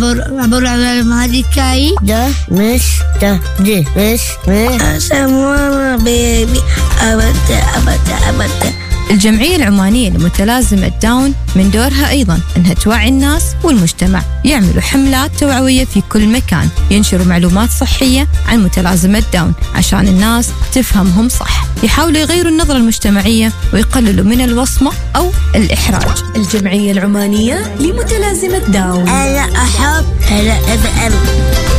عبر على مالكاي ده مش ده دي مش مش سمونا بيبي أبدا أبدا أبدا الجمعية العمانية لمتلازمة داون من دورها أيضا أنها توعي الناس والمجتمع يعملوا حملات توعوية في كل مكان ينشروا معلومات صحية عن متلازمة داون عشان الناس تفهمهم صح يحاولوا يغيروا النظرة المجتمعية ويقللوا من الوصمة أو الإحراج الجمعية العمانية لمتلازمة داون أنا أحب هلا أبقى